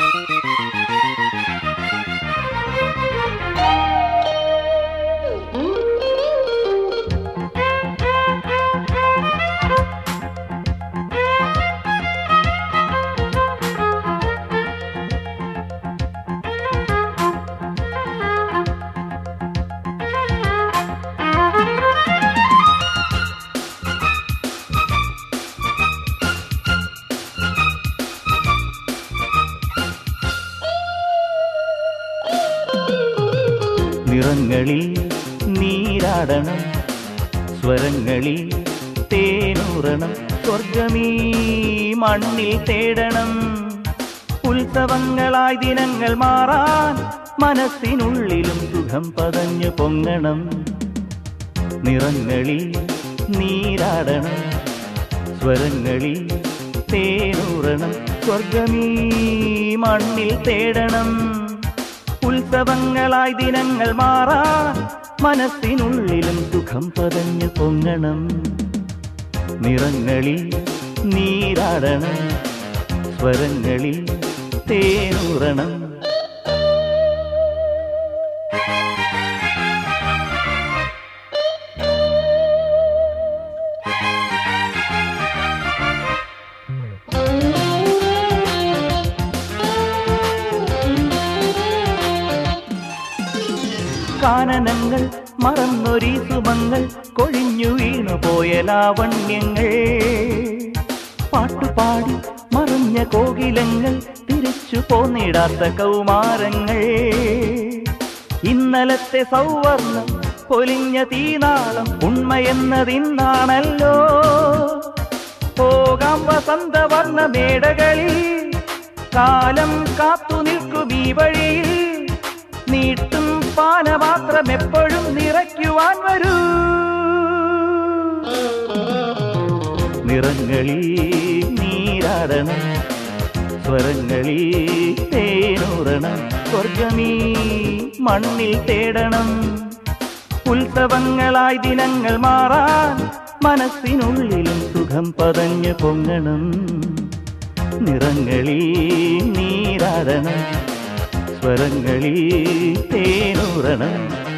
നിറങ്ങളിൽ നീരാടണം സ്വരങ്ങളിൽ തേനൂറണം സ്വർഗമീ മണ്ണിൽ തേടണം ഉത്സവങ്ങളായി ദിനങ്ങൾ മാറാൻ മനസ്സിനുള്ളിലും സുഖം പതഞ്ഞു പൊങ്ങണം നിറങ്ങളിൽ നീരാടണം സ്വരങ്ങളിൽ തേനൂറണം സ്വർഗമീ മണ്ണിൽ തേടണം ഉത്സവങ്ങളായി ദിനങ്ങൾ മാറാൻ മനസ്സിനുള്ളിലും സുഖം പതഞ്ഞു പൊങ്ങണം നിറങ്ങളിൽ നീരാടണം സ്വരങ്ങളിൽ തേനൂറണം കാനനങ്ങൾ മറന്നൊരീ സുമങ്ങൾ കൊഴിഞ്ഞു വീണു പോയ ലാവണ്യങ്ങൾ പാട്ടുപാടി മറഞ്ഞ കോകിലങ്ങൾ തിരിച്ചു പോന്നിടാത്ത കൗമാരങ്ങൾ ഇന്നലത്തെ സൗവർണം പൊലിഞ്ഞ തീനാളം ഉണ്മയെന്നതിന്നാണല്ലോ പോകാം വസന്തവർണ്ണ മേടകളിൽ കാലം കാത്തു നിൽക്കും ഈ വഴിയിൽ നീട്ടും പാനപാത്രം എപ്പോഴും നിറയ്ക്കുവാൻ വരൂ നിറങ്ങളിൽ നീരാടണം സ്വരങ്ങളിൽ തേനൂറണം സ്വർഗമീ മണ്ണിൽ തേടണം ഉത്സവങ്ങളായി ദിനങ്ങൾ മാറാൻ മനസ്സിനുള്ളിലും സുഖം പതഞ്ഞു പൊങ്ങണം നിറങ്ങളിൽ നീരാടണം സ്വരങ്ങളിൽ തേനൂറണം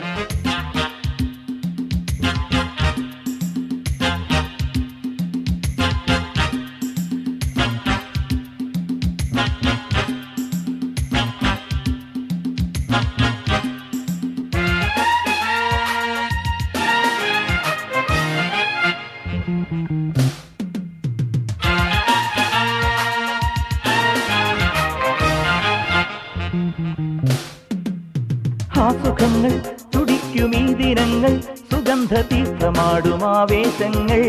ആ സുഖങ്ങൾ തുടിക്കും ഈ ദിനങ്ങൾ സുഗന്ധ തീർത്ഥമാടും ആവേശങ്ങൾ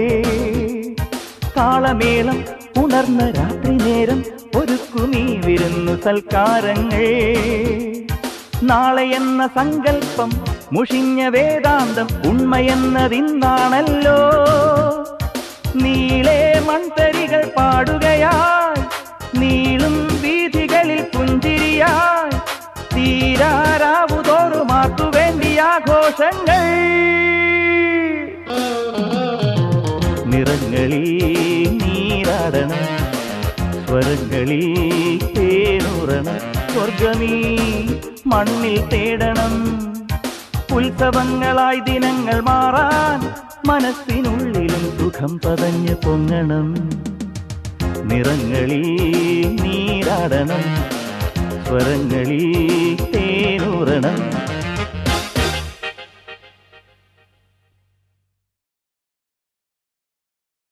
താളമേളം ഉണർന്ന രാത്രി നേരം ഒരുക്കും ഈ വിരുന്നു സൽക്കാരങ്ങൾ നാളെ എന്ന സങ്കല്പം മുഷിഞ്ഞ വേദാന്തം ഉണ്മയെന്നതിന്നാണല്ലോ നീളെ മൺതരികൾ പാടുകയായി നീളും വീഥികളിൽ പുഞ്ചിരിയായി തീരാരാവുതോറുമാക്കു വേണ്ടി ആഘോഷങ്ങൾ നിറങ്ങളിൽ നീരാടണം സ്വരങ്ങളിൽ തേനൂറണം സ്വർഗമീ മണ്ണിൽ തേടണം ഉത്സവങ്ങളായി ദിനങ്ങൾ മാറാൻ മനസ്സിനുള്ളിലും സുഖം പതഞ്ഞു പൊങ്ങണം നിറങ്ങളിൽ നീരാടണം സ്വരങ്ങളിൽ തേനൂറണം